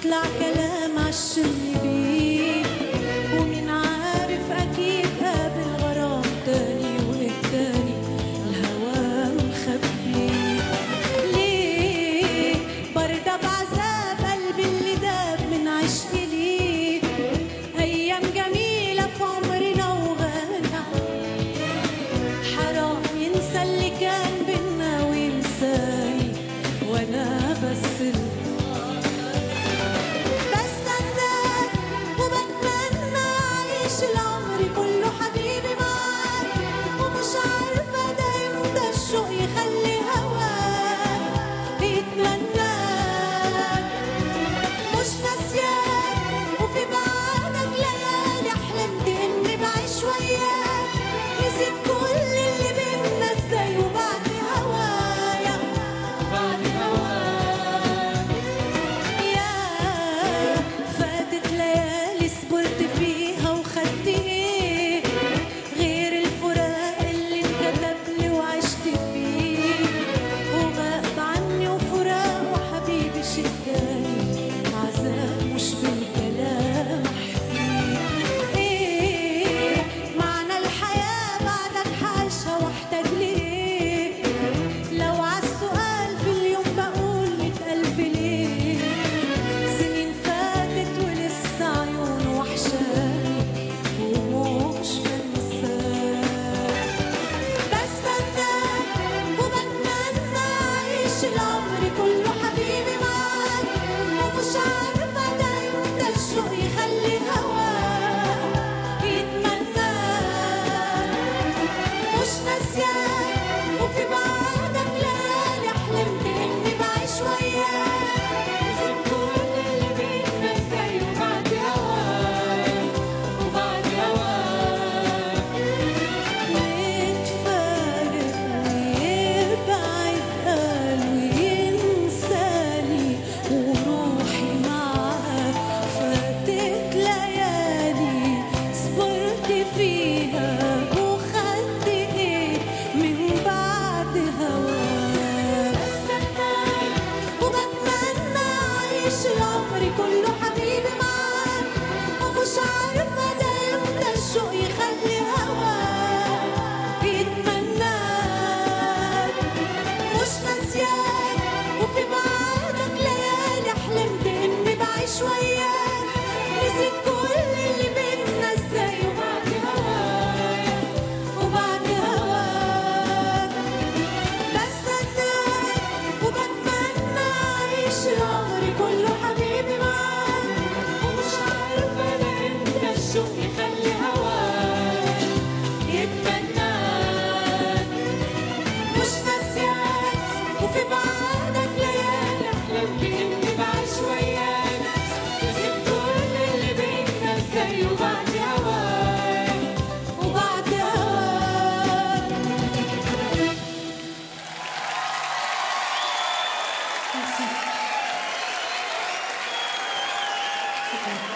يطلع كلام عالشم بيه ومين عارف أكيد قابل غرام تاني والتاني الهوى مخبي ليه برضى بعذاب قلبي اللي داب من عشقي ليه أيام جميلة في عمرنا وغنى حرام ينسى اللي كان بينا وينساني وانا بس اللي بستنى وبتمنى اعيش العمر كله حبيبي معاك ومش عارفه ده امتى الشوق يخلي هواك يتمناك مش ناسياك وفي بعدك ليالي حلمت اني بعيش وياك نسيت كل اللي بينا ازاي وبعد هوايا بعد هواك يا فاتت ليالي صبرت فيها وخدت ايه غير الفراق اللي انكتب لي وعشت فيه وغاب عني وفراق وحبيبي شيء تاني عذاب مش بالكلام احكيه ايه معنى الحياة بعدك حاشا واحتاج ليه لو عالسؤال في اليوم بقول مية ألف ليه سنين فاتت ولسه عيونه وحشاني ومش بنساك بستناك وبتمنى أعيش العمر كله حبيبي معاك ومش عارفة ده إمتى الشوق يخلي هواك يتمناك مش ناسياك وفي بعدك ليالي حلمت إني بعيش وياك نسيت كل اللي بينا إزاي وبعد هواك وبعد هواك ويتفارق ويبعد قال وينساني وروحي معاك فاتت ليالي صبرت فيها وخدت ايه من بعد هواك بستناك وبتمنى اعيش العمر كله حبيبي معاك ومش عارفه ده امتى الشوق يخلي هواك يتمناك مش ناسياك وفي بعدك ليالي حلمت اني بعيش وياك نسيت كل اللي بينا ازاي وبعد هواك وبعد هواك بستناك وبتمنى اعيش العمر كله حبيبي معاك ومش عارفه ده امتى الشوق يخلي هواك يتمناك مش ناسياك وفي بعدك ليالي احلم باني بعيش وياك نسيت كل اللي بينا ازاي وبعد هواك وبعد هواك Merci.